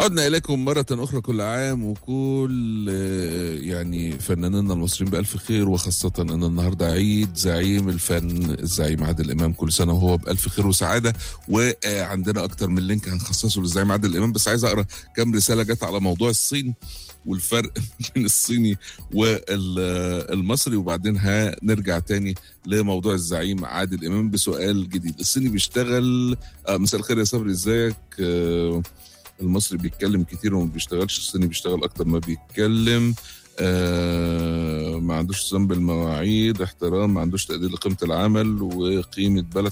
عدنا إليكم مرة أخرى كل عام وكل آه، يعني فنانينا المصريين بألف خير وخاصة أن النهاردة عيد زعيم الفن الزعيم عادل إمام كل سنة وهو بألف خير وسعادة وعندنا أكتر من لينك هنخصصه للزعيم عادل إمام بس عايز أقرأ كام رسالة جت على موضوع الصين والفرق بين الصيني والمصري وبعدين هنرجع تاني لموضوع الزعيم عادل إمام بسؤال جديد الصيني بيشتغل آه مساء الخير يا صبري ازيك آه المصري بيتكلم كتير وما بيشتغلش الصيني بيشتغل اكتر ما بيتكلم آه ما عندوش ذنب المواعيد احترام ما عندوش تقدير لقيمة العمل وقيمة بلد